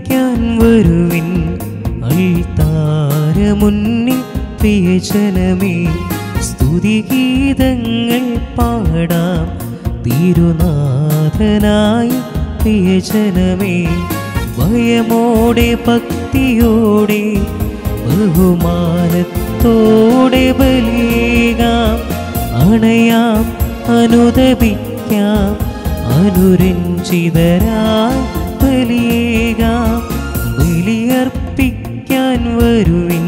ബലിയർപ്പിക്കാൻ വരുവിൻ അൾത്താരമുന്നിൽ പ്രിയജനമേ സ്തുതിഗീതങ്ങൾ പാടാം തിരുനാഥനായി പ്രിയജനമേ ഭയമോടെ ഭക്തിയോടെ ബഹുമാനത്തോടെ ബലിയേകാം അണയാം അനുദപിക്കാം അനുരഞ്ജിതരായി ബലിയേകാം ബലിയർപ്പിക്കാൻ വരുവിൻ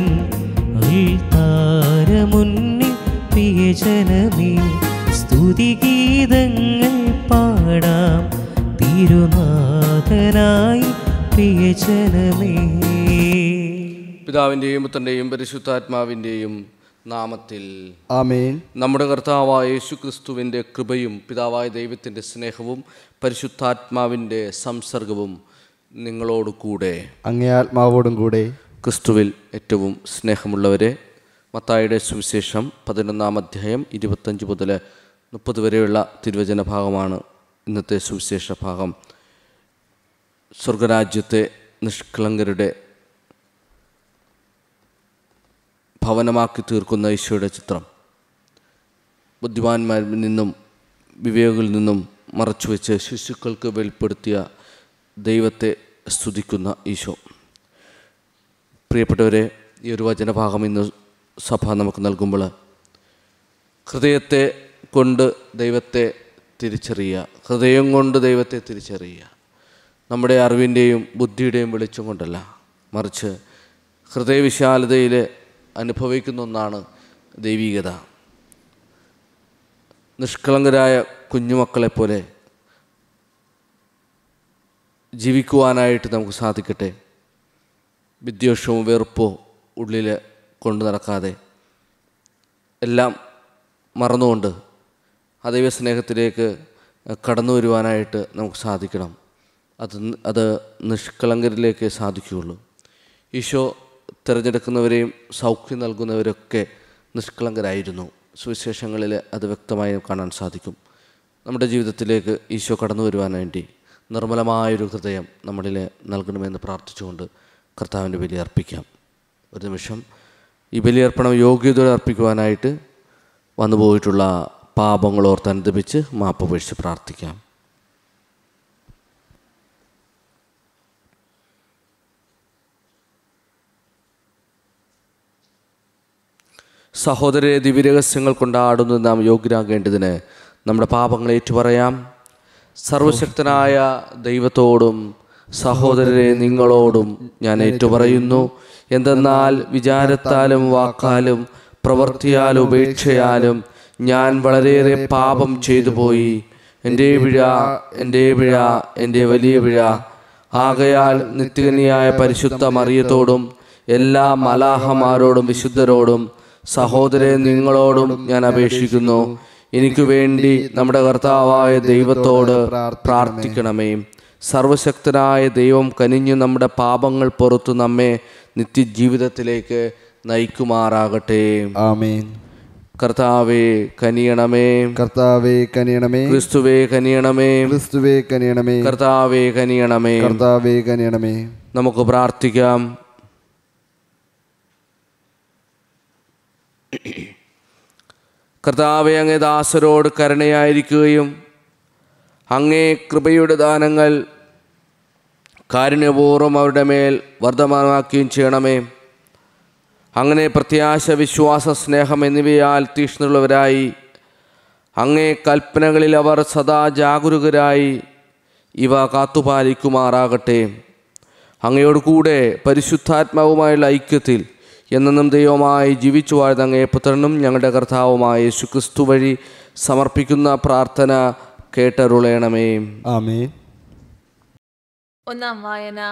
അൾത്താരമുന്നിൽ പ്രിയജനമേ സ്തുതിഗീതങ്ങൾ പാടാം തിരുനാഥനായി പ്രിയജനമേ പിതാവിൻ്റെയും പുത്രൻ്റെയും പരിശുദ്ധാത്മാവിൻ്റെയും നാമത്തിൽ ആമേൻ നമ്മുടെ കർത്താവായ യേശു ക്രിസ്തുവിൻ്റെ കൃപയും പിതാവായ ദൈവത്തിൻ്റെ സ്നേഹവും പരിശുദ്ധാത്മാവിൻ്റെ സംസർഗവും നിങ്ങളോട് കൂടെ അങ്ങേ ആത്മാവോടും കൂടെ ക്രിസ്തുവിൽ ഏറ്റവും സ്നേഹമുള്ളവരെ മത്തായിയുടെ സുവിശേഷം പതിനൊന്നാം അധ്യായം ഇരുപത്തഞ്ച് മുതൽ മുപ്പത് വരെയുള്ള തിരുവചന ഭാഗമാണ് ഇന്നത്തെ സുവിശേഷ ഭാഗം സ്വർഗരാജ്യത്തെ നിഷ്കളങ്കരുടെ ഭവനമാക്കി തീർക്കുന്ന ഈശോയുടെ ചിത്രം ബുദ്ധിമാന്മാരിൽ നിന്നും വിവേകിൽ നിന്നും മറച്ചുവെച്ച് ശിശുക്കൾക്ക് വെളിപ്പെടുത്തിയ ദൈവത്തെ സ്തുതിക്കുന്ന ഈശോ പ്രിയപ്പെട്ടവരെ ഈ ഒരു വചനഭാഗം ഇന്ന് സഭ നമുക്ക് നൽകുമ്പോൾ ഹൃദയത്തെ കൊണ്ട് ദൈവത്തെ തിരിച്ചറിയുക ഹൃദയം കൊണ്ട് ദൈവത്തെ തിരിച്ചറിയുക നമ്മുടെ അറിവിൻ്റെയും ബുദ്ധിയുടെയും വെളിച്ചം കൊണ്ടല്ല മറിച്ച് ഹൃദയവിശാലതയിൽ അനുഭവിക്കുന്ന ഒന്നാണ് ദൈവീകത നിഷ്കളങ്കരായ കുഞ്ഞുമക്കളെപ്പോലെ ജീവിക്കുവാനായിട്ട് നമുക്ക് സാധിക്കട്ടെ വിദ്വേഷവും വെറുപ്പോ ഉള്ളിൽ കൊണ്ടു നടക്കാതെ എല്ലാം മറന്നുകൊണ്ട് ആ ദൈവസ്നേഹത്തിലേക്ക് കടന്നു വരുവാനായിട്ട് നമുക്ക് സാധിക്കണം അത് ന- അത് നിഷ്കളങ്കരിലേക്ക് സാധിക്കുകയുള്ളൂ ഈശോ തിരഞ്ഞെടുക്കുന്നവരെയും സൗഖ്യം നൽകുന്നവരൊക്കെ നിഷ്കളങ്കരായിരുന്നു സുവിശേഷങ്ങളിൽ അത് വ്യക്തമായി കാണാൻ സാധിക്കും നമ്മുടെ ജീവിതത്തിലേക്ക് ഈശോ കടന്നു വരുവാൻ വേണ്ടി നിർമ്മലമായൊരു ഹൃദയം നമ്മളിൽ നൽകണമെന്ന് പ്രാർത്ഥിച്ചുകൊണ്ട് കർത്താവിൻ്റെ ബലി അർപ്പിക്കാം ഒരു നിമിഷം ഈ ബലിയർപ്പണം യോഗ്യതയോടെ അർപ്പിക്കുവാനായിട്ട് വന്നു പോയിട്ടുള്ള പാപങ്ങളോർത്ത് അനുദപിച്ച് മാപ്പ് വീഴ്ച പ്രാർത്ഥിക്കാം സഹോദരരെ ദിവ്യരഹസ്യങ്ങൾ കൊണ്ടാടുന്നത് നാം യോഗ്യരാകേണ്ടതിന് നമ്മുടെ പാപങ്ങളെ ഏറ്റുപറയാം സർവശക്തനായ ദൈവത്തോടും സഹോദരരെ നിങ്ങളോടും ഞാൻ ഏറ്റുപറയുന്നു എന്തെന്നാൽ വിചാരത്താലും വാക്കാലും പ്രവൃത്തിയാലും ഉപേക്ഷയാലും ഞാൻ വളരെയേറെ പാപം ചെയ്തു പോയി എൻ്റെ പിഴ എൻ്റെ പിഴ എൻ്റെ വലിയ പിഴ ആകയാൽ നിത്യകനിയായ പരിശുദ്ധ മറിയത്തോടും എല്ലാ മലാഹമാരോടും വിശുദ്ധരോടും സഹോദരെ നിങ്ങളോടും ഞാൻ അപേക്ഷിക്കുന്നു എനിക്ക് വേണ്ടി നമ്മുടെ കർത്താവായ ദൈവത്തോട് പ്രാർത്ഥിക്കണമേ സർവശക്തനായ ദൈവം കനിഞ്ഞു നമ്മുടെ പാപങ്ങൾ പുറത്തു നമ്മെ നിത്യജീവിതത്തിലേക്ക് നയിക്കുമാറാകട്ടെ ആമേൻ കർത്താവേ കനിയണമേ കർത്താവേ കനിയണമേ ക്രിസ്തുവേ കനിയണമേ ക്രിസ്തുവേ കനിയണമേ കർത്താവേ കനിയണമേ കർത്താവേ കനിയണമേ നമുക്ക് പ്രാർത്ഥിക്കാം കർത്താവെ അങ്ങേ ദാസരോട് കരുണയായിരിക്കുകയും അങ്ങേ കൃപയുടെ ദാനങ്ങൾ കാരുണ്യപൂർവ്വം അവരുടെ മേൽ വർദ്ധമാനമാക്കുകയും ചെയ്യണമേ അങ്ങനെ പ്രത്യാശ വിശ്വാസ സ്നേഹം എന്നിവയാൽ തീക്ഷ്ണുള്ളവരായി അങ്ങേ കൽപ്പനകളിൽ അവർ സദാ ജാഗരൂകരായി ഇവ കാത്തുപാലിക്കുമാറാകട്ടെ അങ്ങയോട് കൂടെ പരിശുദ്ധാത്മാവുമായുള്ള ഐക്യത്തിൽ എന്നെന്നും ദൈവമായി ജീവിച്ചു വാഴുന്ന അങ്ങേ പുത്രനും ഞങ്ങളുടെ കർത്താവുമായ യേശുക്രിസ്തു വഴി സമർപ്പിക്കുന്ന പ്രാർത്ഥന കേട്ടരുളയണമേ ആമേൻ ഒന്നാം വായന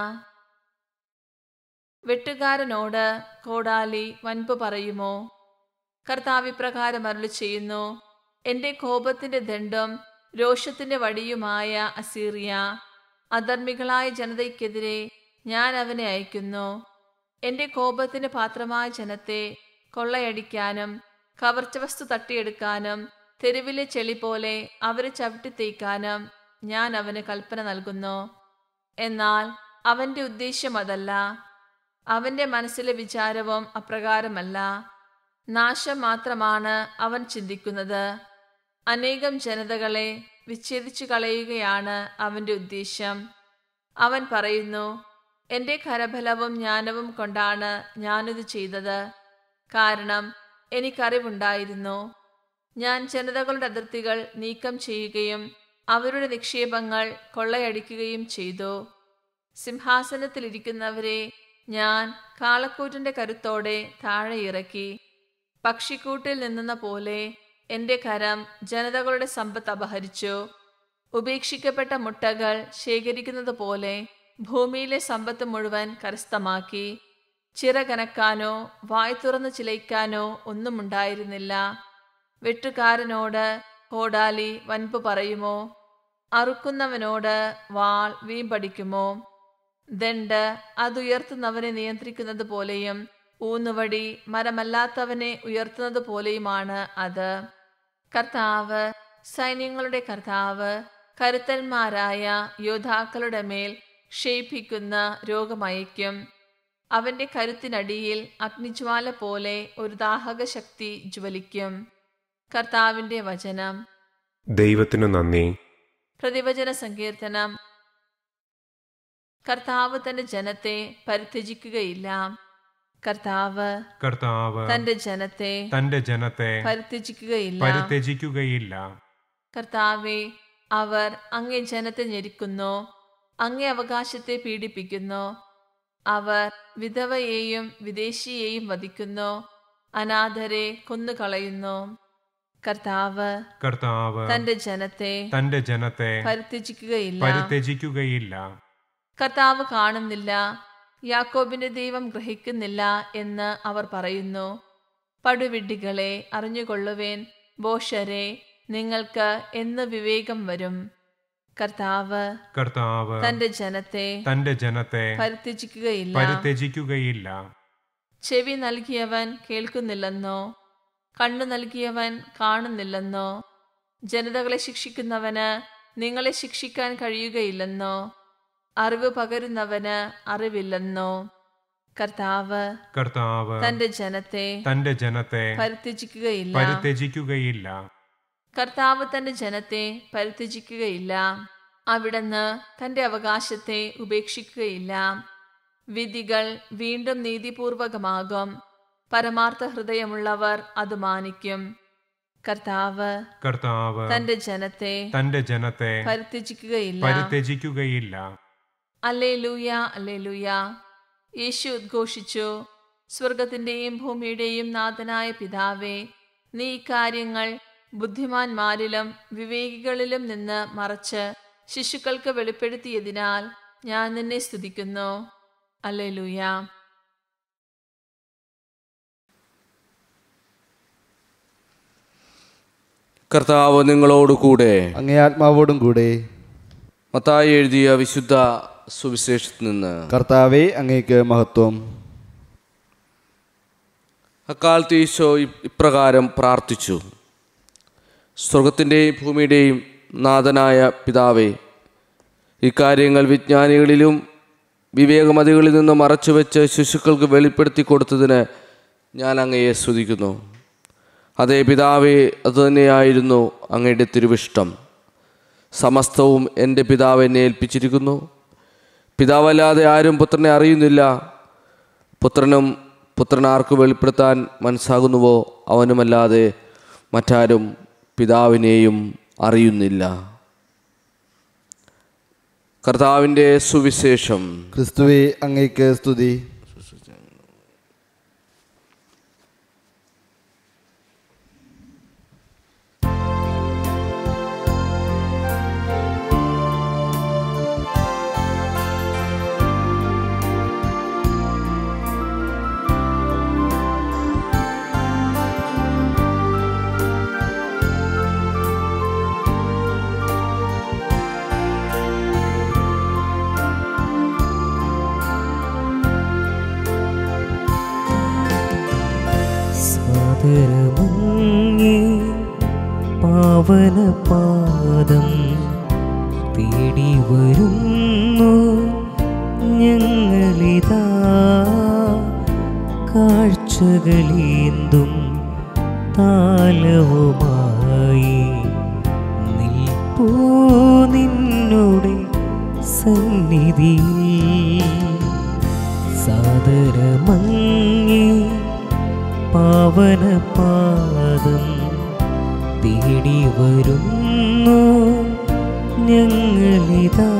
വെട്ടുകാരനോട് കോടാലി വൻപ് പറയുമോ കർത്താവ് ഇപ്രകാരം അരുളി ചെയ്യുന്നു എന്റെ കോപത്തിന്റെ ദണ്ഡം രോഷത്തിന്റെ വടിയുമായ അസീറിയ അധർമ്മികളായ ജനതയ്ക്കെതിരെ ഞാൻ അവനെ അയക്കുന്നു എന്റെ കോപത്തിന് പാത്രമായ ജനത്തെ കൊള്ളയടിക്കാനും കവർച്ചവസ്തു തട്ടിയെടുക്കാനും തെരുവിലെ ചെളി പോലെ അവരെ ചവിട്ടിത്തേക്കാനും ഞാൻ അവന് കൽപ്പന നൽകുന്നു എന്നാൽ അവന്റെ ഉദ്ദേശ്യം അതല്ല അവന്റെ മനസ്സിലെ വിചാരവും അപ്രകാരമല്ല നാശം മാത്രമാണ് അവൻ ചിന്തിക്കുന്നത് അനേകം ജനതകളെ വിച്ഛേദിച്ചു കളയുകയാണ് അവന്റെ ഉദ്ദേശ്യം അവൻ പറയുന്നു എന്റെ കരബലവും ജ്ഞാനവും കൊണ്ടാണ് ഞാനിത് ചെയ്തത് കാരണം എനിക്കറിവുണ്ടായിരുന്നു ഞാൻ ജനതകളുടെ അതിർത്തികൾ നീക്കം ചെയ്യുകയും അവരുടെ നിക്ഷേപങ്ങൾ കൊള്ളയടിക്കുകയും ചെയ്തു സിംഹാസനത്തിലിരിക്കുന്നവരെ ഞാൻ കാളക്കൂറ്റിന്റെ കരുത്തോടെ താഴെ ഇറക്കി പക്ഷിക്കൂട്ടിൽ നിന്നെന്ന പോലെ എന്റെ കരം ജനതകളുടെ സമ്പത്ത് അപഹരിച്ചു ഉപേക്ഷിക്കപ്പെട്ട മുട്ടകൾ ശേഖരിക്കുന്നത് പോലെ ഭൂമിയിലെ സമ്പത്ത് മുഴുവൻ കരസ്ഥമാക്കി ചിറകനക്കാനോ വായ് തുറന്ന് ചിലയ്ക്കാനോ ഒന്നും ഉണ്ടായിരുന്നില്ല വെട്ടുകാരനോട് കോടാലി വൻപ് പറയുമോ അറുക്കുന്നവനോട് വാൾ വീമ്പടിക്കുമോ ദണ്ട് അതുയർത്തുന്നവനെ നിയന്ത്രിക്കുന്നത് പോലെയും ഊന്നുവടി മരമല്ലാത്തവനെ ഉയർത്തുന്നത് പോലെയുമാണ് അത് കർത്താവ് സൈന്യങ്ങളുടെ കർത്താവ് കരുത്തന്മാരായ യോദ്ധാക്കളുടെ മേൽ ക്ഷയിപ്പിക്കുന്ന രോഗമയക്കും അവന്റെ കരുത്തിനടിയിൽ അഗ്നിജ്വാല പോലെ ഒരു ദാഹക ശക്തി ജ്വലിക്കും കർത്താവിന്റെ വചനം ദൈവത്തിനു നന്ദി പ്രതിവചന സങ്കീർത്തനം കർത്താവ് തന്റെ ജനത്തെ പരിത്യജിക്കുകയില്ല കർത്താവ് കർത്താവ് തന്റെ ജനത്തെ തന്റെ ജനത്തെ പരിത്യജിക്കുകയില്ല പരിത്യജിക്കുകയില്ല കർത്താവെ അവർ അങ്ങേ ജനത്തെ ഞെരുക്കുന്നു അങ്ങേ അവകാശത്തെ പീഡിപ്പിക്കുന്നു അവർ വിധവയെയും വിദേശിയെയും വധിക്കുന്നു അനാഥരെ കൊന്നുകളയുന്നു കർത്താവ് കർത്താവ് തന്റെ ജനത്തെ തന്റെ ജനത്തെ പരിത്യജിക്കുകയില്ല പരിത്യജിക്കുകയില്ല കർത്താവ് കാണുന്നില്ല യാക്കോബിന്റെ ദൈവം ഗ്രഹിക്കുന്നില്ല എന്ന് അവർ പറയുന്നു പടുവിഡ്ഢികളെ അറിഞ്ഞുകൊള്ളുവേൻ ബോഷരെ നിങ്ങൾക്ക് എന്ന് വിവേകം വരും കർത്താവ് കർത്താവ് തന്റെ ജനത്തെ തന്റെ ജനത്തെ പരിത്യജിക്കുകയില്ല പരിത്യജിക്കുകയില്ല ചെവി നൽകിയവൻ കേൾക്കുന്നില്ലെന്നോ കണ്ണു നൽകിയവൻ കാണുന്നില്ലെന്നോ ജനതകളെ ശിക്ഷിക്കുന്നവന് നിങ്ങളെ ശിക്ഷിക്കാൻ കഴിയുകയില്ലെന്നോ അറിവ് പകരുന്നവന് അറിവില്ലെന്നോ കർത്താവ് കർത്താവ് തന്റെ ജനത്തെ തന്റെ ജനത്തെ പരിത്യജിക്കുകയില്ല പരിത്യജിക്കുകയില്ല കർത്താവ് തന്റെ ജനത്തെ പരിത്യജിക്കുകയില്ല അവിടുന്ന് തന്റെ അവകാശത്തെ ഉപേക്ഷിക്കുകയില്ല വിധികൾ വീണ്ടും നീതിപൂർവകമാകും പരമാർത്ഥ ഹൃദയമുള്ളവർ അത് മാനിക്കും കർത്താവ് കർത്താവ് തന്റെ ജനത്തെ തന്റെ ജനത്തെ പരിത്യജിക്കുകയില്ല പരിത്യജിക്കുകയില്ല അല്ലേ ലൂയ അല്ലേ ലൂയ യേശു ഉദ്ഘോഷിച്ചു സ്വർഗത്തിന്റെയും ഭൂമിയുടെയും നാഥനായ പിതാവേ നീ ഇക്കാര്യങ്ങൾ ബുദ്ധിമാന്മാരിലും വിവേകികളിലും നിന്ന് മറച്ച് ശിശുക്കൾക്ക് വെളിപ്പെടുത്തിയതിനാൽ ഞാൻ നിന്നെ സ്തുതിക്കുന്നു അല്ലേ ലൂയ കർത്താവ് നിങ്ങളോടുകൂടെ അങ്ങേ ആത്മാവോടും കൂടെ മത്തായി എഴുതിയ വിശുദ്ധ സുവിശേഷത്തിൽ നിന്ന് കർത്താവെ അങ്ങേക്ക് മഹത്വം അക്കാലത്ത് ഈശോ ഇ- ഇപ്രകാരം പ്രാർത്ഥിച്ചു സ്വർഗത്തിൻ്റെയും ഭൂമിയുടെയും നാഥനായ പിതാവേ ഇക്കാര്യങ്ങൾ വിജ്ഞാനികളിലും വിവേകമതികളിൽ നിന്ന് മറച്ചുവെച്ച് ശിശുക്കൾക്ക് വെളിപ്പെടുത്തി കൊടുത്തതിന് ഞാൻ അങ്ങയെ സ്തുതിക്കുന്നു അതേ പിതാവേ അതുതന്നെയായിരുന്നു അങ്ങയുടെ തിരുവിഷ്ടം സമസ്തവും എൻ്റെ പിതാവ് എന്നെ ഏൽപ്പിച്ചിരിക്കുന്നു പിതാവല്ലാതെ ആരും പുത്രനെ അറിയുന്നില്ല പുത്രനും പുത്രൻ ആർക്ക് വെളിപ്പെടുത്താൻ മനസ്സാകുന്നുവോ അവനുമല്ലാതെ മറ്റാരും പിതാവിനെയും അറിയുന്നില്ല കർത്താവിൻ്റെ സുവിശേഷം ക്രിസ്തുവെ അങ്ങേക്ക് സ്തുതി സാദരമങ്ങേ പാവനപാദം തേടി വരുന്നു ഞങ്ങളിതാ കാഴ്ചകളേന്തും താലവുമായി നിൽപ്പൂ നിന്നുടെ സന്നിധിയിൽ സാദരമങ്ങി പാവനപാദം തേടി വരുന്നു ഞങ്ങളിതാ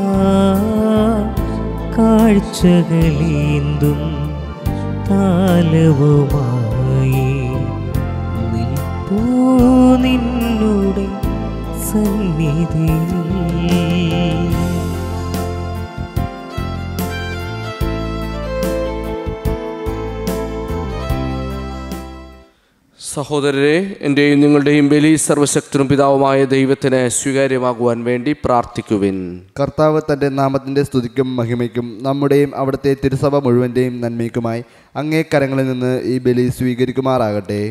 കാഴ്ചകളേന്തും താലവുമായി നിൽപ്പൂ നിന്നുടെ സന്നിധിയിൽ സഹോദരരെ എൻ്റെയും നിങ്ങളുടെയും ബലി സർവശക്തനും പിതാവുമായ ദൈവത്തിന് സ്വീകാര്യമാകുവാൻ വേണ്ടി പ്രാർത്ഥിക്കുവിൻ കർത്താവ് തൻ്റെ നാമത്തിൻ്റെ സ്തുതിക്കും മഹിമയ്ക്കും നമ്മുടെയും അവിടുത്തെ തിരുസഭ മുഴുവൻ്റെയും നന്മയ്ക്കുമായി അങ്ങേ കരങ്ങളിൽ നിന്ന് ഈ ബലി സ്വീകരിക്കുമാറാകട്ടെ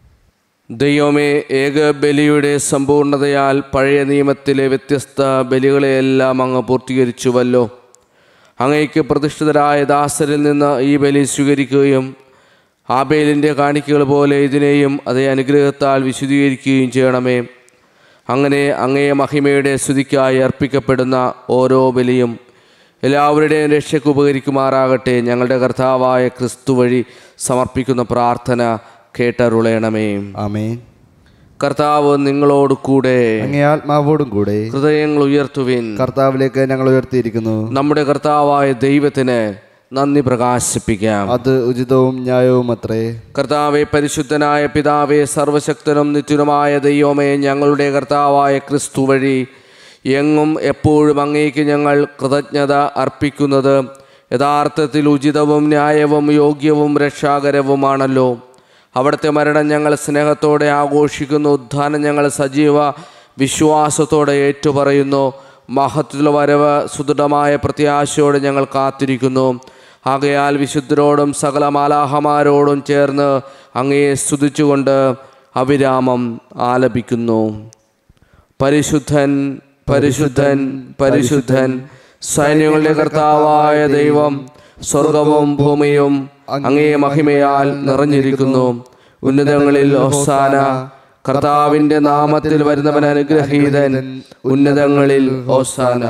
ദൈവമേ ഏക ബലിയുടെ സമ്പൂർണതയാൽ പഴയ നിയമത്തിലെ വ്യത്യസ്ത ബലികളെയെല്ലാം അങ്ങ് പൂർത്തീകരിച്ചുവല്ലോ അങ്ങയ്ക്ക് പ്രതിഷ്ഠിതരായ ദാസരിൽ നിന്ന് ഈ ബലി സ്വീകരിക്കുകയും ആബേലിൻ്റെ കാണിക്കകൾ പോലെ ഇതിനെയും അതേ അനുഗ്രഹത്താൽ വിശദീകരിക്കുകയും ചെയ്യണമേ അങ്ങനെ അങ്ങേ മഹിമയുടെ സ്തുതിക്കായി അർപ്പിക്കപ്പെടുന്ന ഓരോ ബലിയും എല്ലാവരുടെയും രക്ഷയ്ക്ക് ഉപകരിക്കുമാറാകട്ടെ ഞങ്ങളുടെ കർത്താവായ ക്രിസ്തു വഴി സമർപ്പിക്കുന്ന പ്രാർത്ഥന കേട്ടരുളയണമേ ആമേൻ കർത്താവ് നിങ്ങളോട് കൂടെ അങ്ങേ ആത്മാവോടും കൂടെ ഹൃദയങ്ങൾ ഉയർത്തുവിൻ കർത്താവിലേക്ക് ഞങ്ങൾ ഉയർത്തിയിരിക്കുന്നു നമ്മുടെ കർത്താവായ ദൈവത്തിന് നന്ദി പ്രകാശിപ്പിക്കാം അത് ഉചിതവും ന്യായവും അത്രേ കർത്താവെ പരിശുദ്ധനായ പിതാവെ സർവശക്തനും നിത്യനുമായ ദൈവമേ ഞങ്ങളുടെ കർത്താവായ ക്രിസ്തു വഴി എങ്ങും എപ്പോഴും അങ്ങേക്ക് ഞങ്ങൾ കൃതജ്ഞത അർപ്പിക്കുന്നത് യഥാർത്ഥത്തിൽ ഉചിതവും ന്യായവും യോഗ്യവും രക്ഷാകരവുമാണല്ലോ അവിടുത്തെ മരണം ഞങ്ങൾ സ്നേഹത്തോടെ ആഘോഷിക്കുന്നു ഉദ്ധാനം ഞങ്ങൾ സജീവ വിശ്വാസത്തോടെ ഏറ്റുപറയുന്നു മഹത്വത്തിലുള്ള വരവ് സുദൃഢമായ പ്രത്യാശയോടെ ഞങ്ങൾ കാത്തിരിക്കുന്നു ആകയാൽ വിശുദ്ധരോടും സകല മാലാഹമാരോടും ചേർന്ന് അങ്ങയെ സ്തുതിച്ചുകൊണ്ട് അവിരാമം ആലപിക്കുന്നു പരിശുദ്ധൻ പരിശുദ്ധൻ പരിശുദ്ധൻ സൈന്യങ്ങളുടെ കർത്താവായ ദൈവം സ്വർഗവും ഭൂമിയും അങ്ങേ മഹിമയാൽ നിറഞ്ഞിരിക്കുന്നു ഉന്നതങ്ങളിൽ ഓസാന കർത്താവിന്റെ നാമത്തിൽ വരുന്നവൻ അനുഗ്രഹീതൻ ഉന്നതങ്ങളിൽ ഓസാന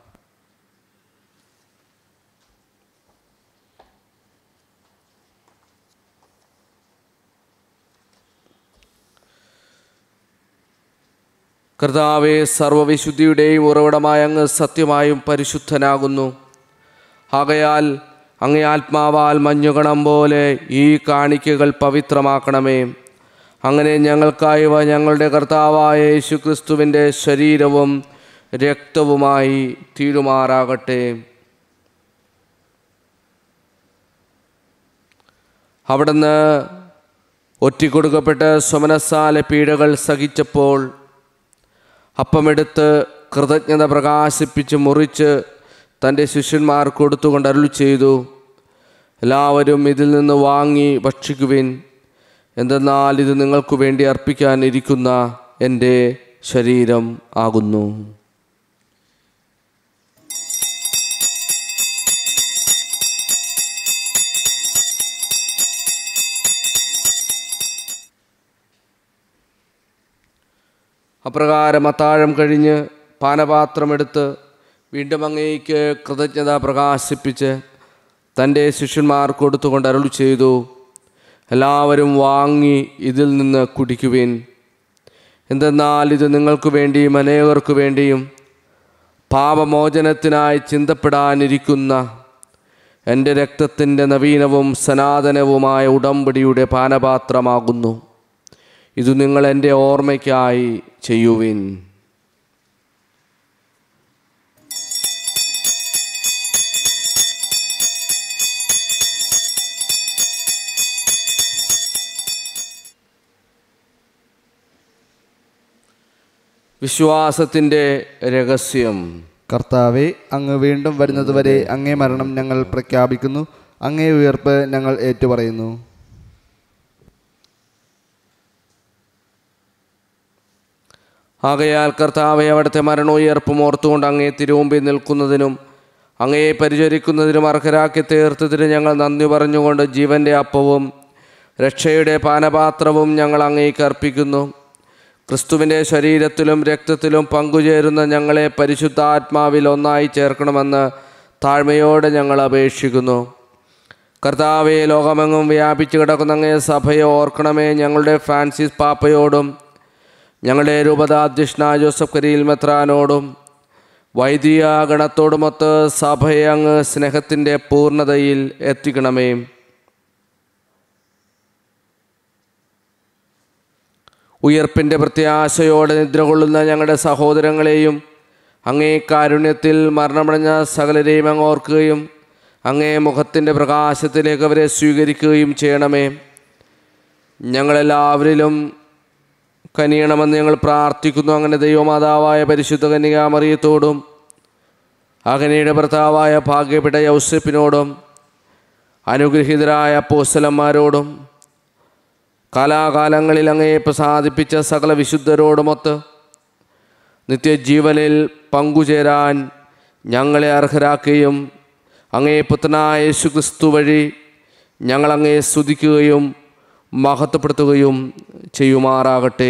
കർത്താവെ സർവവിശുദ്ധിയുടെയും ഉറവിടമായ അങ്ങ് സത്യമായും പരിശുദ്ധനാകുന്നു ആകയാൽ അങ്ങേ ആത്മാവാൽ മഞ്ഞുകണം പോലെ ഈ കാണിക്കകൾ പവിത്രമാക്കണമേ അങ്ങനെ ഞങ്ങൾക്കായവ ഞങ്ങളുടെ കർത്താവായ യേശുക്രിസ്തുവിൻ്റെ ശരീരവും രക്തവുമായി തീരുമാറാകട്ടെ അവിടുന്ന് ഒറ്റിക്കൊടുക്കപ്പെട്ട് സ്വമനസാല പീഡകൾ സഹിച്ചപ്പോൾ അപ്പമെടുത്ത് കൃതജ്ഞത പ്രകാശിപ്പിച്ച് മുറിച്ച് തൻ്റെ ശിഷ്യന്മാർ കൊടുത്തുകൊണ്ട് അരുൾ ചെയ്തു എല്ലാവരും ഇതിൽ നിന്ന് വാങ്ങി ഭക്ഷിക്കുവിൻ എന്തെന്നാൽ ഇത് നിങ്ങൾക്ക് വേണ്ടി അർപ്പിക്കാനിരിക്കുന്ന എൻ്റെ ശരീരം ആകുന്നു അപ്രകാരം അത്താഴം കഴിഞ്ഞ് പാനപാത്രമെടുത്ത് വീണ്ടും അങ്ങേക്ക് കൃതജ്ഞത പ്രകാശിപ്പിച്ച് തൻ്റെ ശിഷ്യന്മാർ കൊടുത്തുകൊണ്ട് അരുൾ ചെയ്തു എല്ലാവരും വാങ്ങി ഇതിൽ നിന്ന് കുടിക്കുവിൻ എന്തെന്നാൽ ഇത് നിങ്ങൾക്ക് വേണ്ടിയും അനേകർക്കു വേണ്ടിയും പാപമോചനത്തിനായി ചിന്തപ്പെടാനിരിക്കുന്ന എൻ്റെ രക്തത്തിൻ്റെ നവീനവും സനാതനവുമായ ഉടമ്പടിയുടെ പാനപാത്രമാകുന്നു ഇത് നിങ്ങൾ എൻ്റെ ഓർമ്മയ്ക്കായി ചെയ്യുവിൻ വിശ്വാസത്തിൻ്റെ രഹസ്യം കർത്താവെ അങ്ങ് വീണ്ടും വരുന്നതുവരെ അങ്ങേ മരണം ഞങ്ങൾ പ്രഖ്യാപിക്കുന്നു അങ്ങേ ഉയർപ്പ് ഞങ്ങൾ ഏറ്റുപറയുന്നു ആകയാൽ കർത്താവെ അവിടുത്തെ മരണോയർപ്പും ഓർത്തുകൊണ്ട് അങ്ങേ തിരുമുമ്പിൽ നിൽക്കുന്നതിനും അങ്ങയെ പരിചരിക്കുന്നതിനും അർഹരാക്കി തീർത്തതിന് ഞങ്ങൾ നന്ദി പറഞ്ഞുകൊണ്ട് ജീവൻ്റെ അപ്പവും രക്ഷയുടെ പാനപാത്രവും ഞങ്ങൾ അങ്ങേക്ക് അർപ്പിക്കുന്നു ക്രിസ്തുവിൻ്റെ ശരീരത്തിലും രക്തത്തിലും പങ്കുചേരുന്ന ഞങ്ങളെ പരിശുദ്ധാത്മാവിൽ ഒന്നായി ചേർക്കണമെന്ന് താഴ്മയോടെ ഞങ്ങൾ അപേക്ഷിക്കുന്നു കർത്താവെ ലോകമെങ്ങും വ്യാപിച്ചു കിടക്കുന്ന അങ്ങേ സഭയെ ഓർക്കണമേ ഞങ്ങളുടെ ഫ്രാൻസിസ് പാപ്പയോടും ഞങ്ങളുടെ രൂപതാധ്യക്ഷനായ ജോസഫ് കരീൽ മെത്രാനോടും വൈദിക ഗണത്തോടുമൊത്ത് സഭയെ അങ്ങ് സ്നേഹത്തിൻ്റെ പൂർണ്ണതയിൽ എത്തിക്കണമേ ഉയർപ്പിൻ്റെ പ്രത്യാശയോടെ നിദ്ര കൊള്ളുന്ന ഞങ്ങളുടെ സഹോദരങ്ങളെയും അങ്ങേ കാരുണ്യത്തിൽ മരണമടഞ്ഞ സകലരെയും അങ്ങ് ഓർക്കുകയും അങ്ങേ മുഖത്തിൻ്റെ പ്രകാശത്തിലേക്ക് അവരെ സ്വീകരിക്കുകയും ചെയ്യണമേ ഞങ്ങളെല്ലാവരിലും കനിയണമെന്ന് ഞങ്ങൾ പ്രാർത്ഥിക്കുന്നു അങ്ങനെ ദൈവമാതാവായ പരിശുദ്ധ കന്യകാമറിയത്തോടും അകനയുടെ ഭർത്താവായ ഭാഗ്യപ്പെട്ട യൗസപ്പിനോടും അനുഗ്രഹീതരായ പോസ്റ്റലന്മാരോടും കാലാകാലങ്ങളിൽ അങ്ങയെ പ്രസാദിപ്പിച്ച സകല വിശുദ്ധരോടുമൊത്ത് നിത്യജീവനിൽ പങ്കുചേരാൻ ഞങ്ങളെ അർഹരാക്കുകയും അങ്ങേ പുത്രനായ യേശു ക്രിസ്തു വഴി ഞങ്ങൾ അങ്ങയെ സ്തുതിക്കുകയും മഹത്വപ്പെടുത്തുകയും ചെയ്യുമാറാകട്ടെ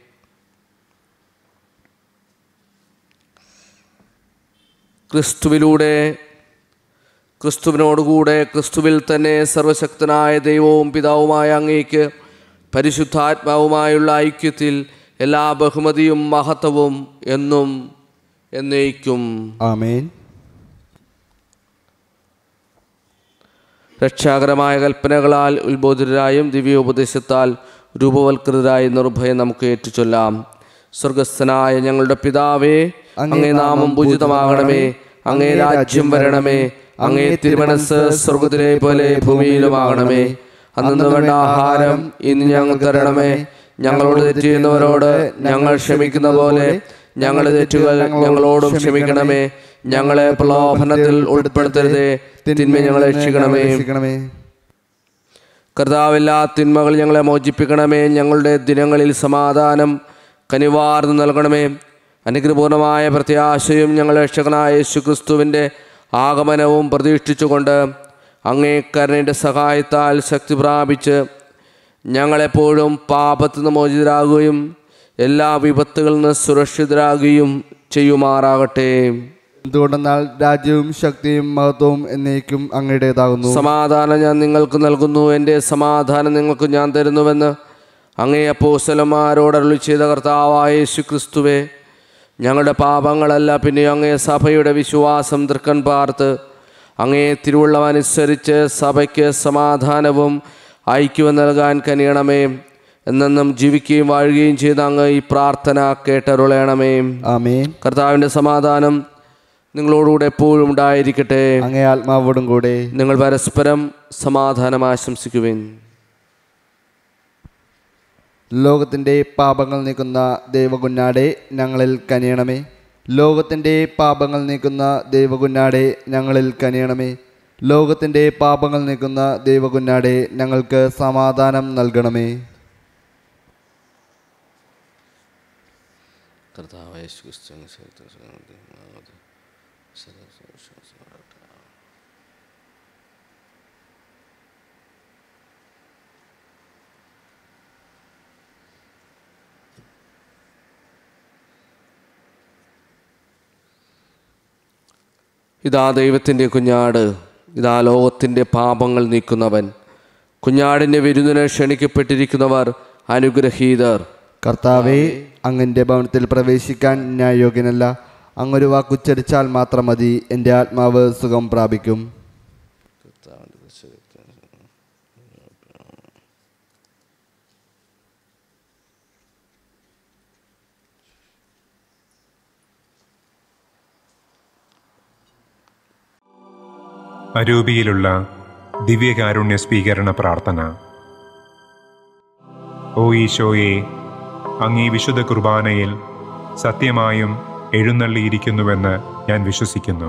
ക്രിസ്തുവിലൂടെ ക്രിസ്തുവിനോടുകൂടെ ക്രിസ്തുവിൽ തന്നെ സർവശക്തനായ ദൈവവും പിതാവുമായ അങ്ങേക്ക് പരിശുദ്ധാത്മാവുമായുള്ള ഐക്യത്തിൽ എല്ലാ ബഹുമതിയും മഹത്വവും എന്നും എന്നേക്കും ആമേൻ രക്ഷാകരമായ കൽപ്പനകളാൽ ഉത്ബോധിതരായും ദിവ്യോപദേശത്താൽ രൂപവൽകൃതരായും നിർഭയം നമുക്ക് ഏറ്റുചൊല്ലാം സ്വർഗസ്ഥനായ ഞങ്ങളുടെ പിതാവേ അങ്ങേ നാമം പൂജിതമാകണമേ അങ്ങേ രാജ്യം വരണമേ അങ്ങേ തിരുമനസ് സ്വർഗത്തിലെ പോലെ ഭൂമിയിലുമാകണമേ അന്നു വേണ്ട ആഹാരം ഇന്ന് ഞങ്ങൾ തരണമേ ഞങ്ങളോട് തെറ്റ് ചെയ്യുന്നവരോട് ഞങ്ങൾ ക്ഷമിക്കുന്ന പോലെ ഞങ്ങളുടെ തെറ്റുകൾ ഞങ്ങളോടും ക്ഷമിക്കണമേ ഞങ്ങളെ പ്രലോഭനത്തിൽ ഉൾപ്പെടുത്തരുതേ തിന്മ ഞങ്ങളെ രക്ഷിക്കണമേ രക്ഷിക്കണമേ കർത്താവെല്ലാ തിന്മകൾ ഞങ്ങളെ മോചിപ്പിക്കണമേ ഞങ്ങളുടെ ദിനങ്ങളിൽ സമാധാനം കനിവാർന്ന് നൽകണമേ അനുഗ്രഹപൂർണമായ പ്രത്യാശയും ഞങ്ങളുടെ രക്ഷകനായ യേശു ക്രിസ്തുവിൻ്റെ ആഗമനവും പ്രതീക്ഷിച്ചുകൊണ്ട് അങ്ങേ കരുണയുടെ സഹായത്താൽ ശക്തി പ്രാപിച്ച് ഞങ്ങളെപ്പോഴും പാപത്തിൽ നിന്ന് മോചിതരാകുകയും എല്ലാ വിപത്തുകളിൽ നിന്ന് സുരക്ഷിതരാകുകയും ചെയ്യുമാറാകട്ടെ എന്തുകൊണ്ടെന്നാൽ രാജ്യവും ശക്തിയും മഹത്വവും എന്നേക്കും അങ്ങയുടേതാകുന്നു സമാധാനം ഞാൻ നിങ്ങൾക്ക് നൽകുന്നു എൻ്റെ സമാധാനം നിങ്ങൾക്ക് ഞാൻ തരുന്നുവെന്ന് അങ്ങേ അപ്പോസ്തലന്മാരോട് അരുളി ചെയ്ത കർത്താവായ യേശു ക്രിസ്തുവേ ഞങ്ങളുടെ പാപങ്ങളല്ല പിന്നെ അങ്ങേ സഭയുടെ വിശ്വാസം തൃക്കൺ പാർത്ത് അങ്ങേ തിരുവുള്ളമനുസരിച്ച് സഭയ്ക്ക് സമാധാനവും ഐക്യവും നൽകാൻ കനിയണമേ എന്നെന്നും ജീവിക്കുകയും വാഴുകയും ചെയ്ത അങ്ങ് ഈ പ്രാർത്ഥന കേട്ടരുളയണമേ ആമേൻ കർത്താവിൻ്റെ സമാധാനം നിങ്ങളോടുകൂടെ എപ്പോഴും ഉണ്ടായിരിക്കട്ടെ അങ്ങേ ആത്മാവോടും കൂടെ നിങ്ങൾ പരസ്പരം സമാധാനം ആശംസിക്കുവിൻ ലോകത്തിൻ്റെ പാപങ്ങൾ നീക്കുന്ന ദൈവകുഞ്ഞാടെ ഞങ്ങളിൽ കനിയണമേ ലോകത്തിൻ്റെ പാപങ്ങൾ നീക്കുന്ന ദൈവകുഞ്ഞാടെ ഞങ്ങളിൽ കനിയണമേ ലോകത്തിൻ്റെ പാപങ്ങൾ നീക്കുന്ന ദൈവകുഞ്ഞാടെ ഞങ്ങൾക്ക് സമാധാനം നൽകണമേ ഇതാ ദൈവത്തിൻ്റെ കുഞ്ഞാട് ഇതാ ലോകത്തിൻ്റെ പാപങ്ങൾ നീക്കുന്നവൻ കുഞ്ഞാടിൻ്റെ വിരുന്നിന് ക്ഷണിക്കപ്പെട്ടിരിക്കുന്നവർ അനുഗ്രഹീതർ കർത്താവെ അങ്ങൻ്റെ ഭവനത്തിൽ പ്രവേശിക്കാൻ ഞാൻ യോഗ്യനല്ല അങ്ങൊരു വാക്കുച്ചരിച്ചാൽ മാത്രം മതി എൻ്റെ ആത്മാവ് സുഖം പ്രാപിക്കും അരൂപിയിലുള്ള ദിവ്യകാരുണ്യ സ്വീകരണ പ്രാർത്ഥന ഓ ഈശോയെ അങ്ങീ വിശുദ്ധ കുർബാനയിൽ സത്യമായും എഴുന്നള്ളിയിരിക്കുന്നുവെന്ന് ഞാൻ വിശ്വസിക്കുന്നു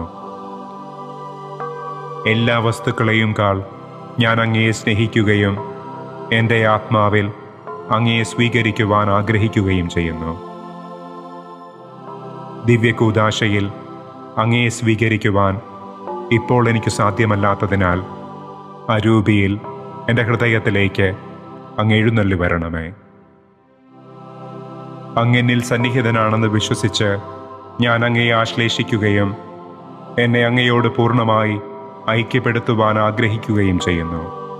എല്ലാ വസ്തുക്കളെയും കാൾ ഞാൻ അങ്ങയെ സ്നേഹിക്കുകയും എൻ്റെ ആത്മാവിൽ അങ്ങയെ സ്വീകരിക്കുവാൻ ആഗ്രഹിക്കുകയും ചെയ്യുന്നു ദിവ്യകൂദാശയിൽ അങ്ങയെ സ്വീകരിക്കുവാൻ ഇപ്പോൾ എനിക്ക് സാധ്യമല്ലാത്തതിനാൽ അരൂപിയിൽ എൻ്റെ ഹൃദയത്തിലേക്ക് അങ്ങ് എഴുന്നള്ളി വരണമേ അങ്ങെന്നിൽ സന്നിഹിതനാണെന്ന് വിശ്വസിച്ച് ഞാൻ അങ്ങയെ ആശ്ലേഷിക്കുകയും എന്നെ അങ്ങയോട് പൂർണ്ണമായി ഐക്യപ്പെടുത്തുവാൻ ആഗ്രഹിക്കുകയും ചെയ്യുന്നു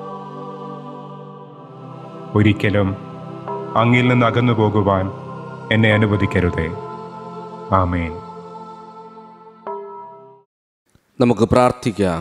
ഒരിക്കലും അങ്ങിൽ നിന്ന് അകന്നു പോകുവാൻ എന്നെ അനുവദിക്കരുതേ ആമേൻ നമുക്ക് പ്രാർത്ഥിക്കാം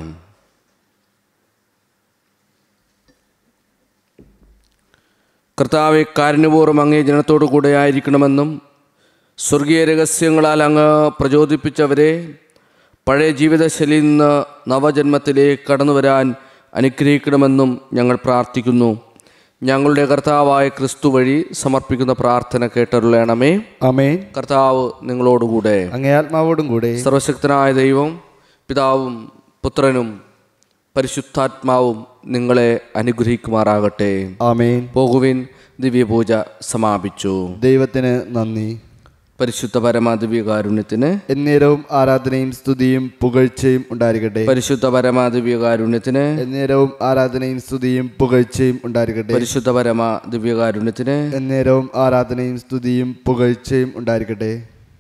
കർത്താവെ കാരുണ്യപൂർവ്വം അങ്ങേ ജനത്തോടു കൂടെ ആയിരിക്കണമെന്നും സ്വർഗീയ രഹസ്യങ്ങളാൽ അങ്ങ് പ്രചോദിപ്പിച്ചവരെ പഴയ ജീവിതശൈലിയിൽ നിന്ന് നവജന്മത്തിലേക്ക് കടന്നു വരാൻ അനുഗ്രഹിക്കണമെന്നും ഞങ്ങൾ പ്രാർത്ഥിക്കുന്നു ഞങ്ങളുടെ കർത്താവായ ക്രിസ്തു വഴി സമർപ്പിക്കുന്ന പ്രാർത്ഥന കേട്ടരുളയണമേ അമേൻ കർത്താവ് നിങ്ങളോടുകൂടെ അങ്ങേ ആത്മാവോടും കൂടെ സർവശക്തനായ ദൈവം പിതാവും പുത്രനും പരിശുദ്ധാത്മാവും നിങ്ങളെ അനുഗ്രഹിക്കുമാറാകട്ടെ ആമേൻ പോകുവിൻ ദിവ്യപൂജ സമാപിച്ചു ദൈവത്തിന് നന്ദി പരിശുദ്ധ പരമ ദിവ്യകാരുണ്യത്തിന് എന്നേരവും ആരാധനയും സ്തുതിയും പുകഴ്ചയും ഉണ്ടായിരിക്കട്ടെ പരിശുദ്ധ പരമ ദിവ്യകാരുണ്യത്തിന് എന്നേരവും ആരാധനയും സ്തുതിയും പുകഴ്ചയും ഉണ്ടായിരിക്കട്ടെ പരിശുദ്ധ പരമ ദിവ്യകാരുണ്യത്തിന് എന്നേരവും ആരാധനയും സ്തുതിയും പുകഴ്ചയും ഉണ്ടായിരിക്കട്ടെ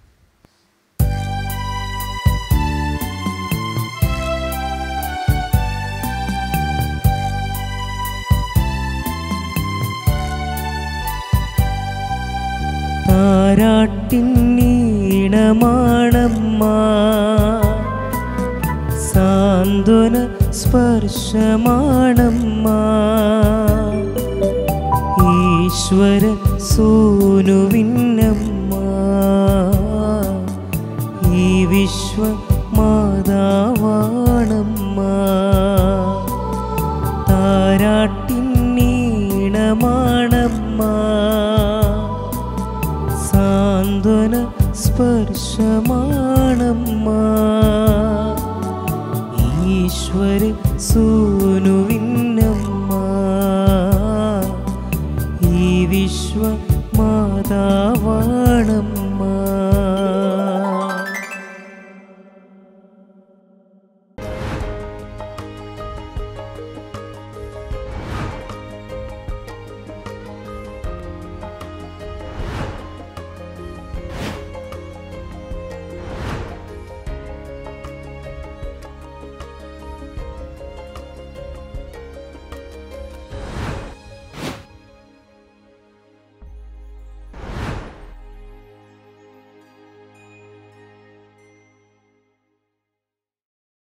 താരാട്ടിൻ ഈണമാണമ്മ സാന്ത്വന സ്പർശമാണമ്മ ഈശ്വര സൂനുവിന്നമ്മ ഈ വിശ്വ മാതാവാണമ്മ താരാട്ടിൻ ഈണമാണമ്മ സാന്ത്വന സ്പർശമാണമ്മ ഈശ്വര സൂ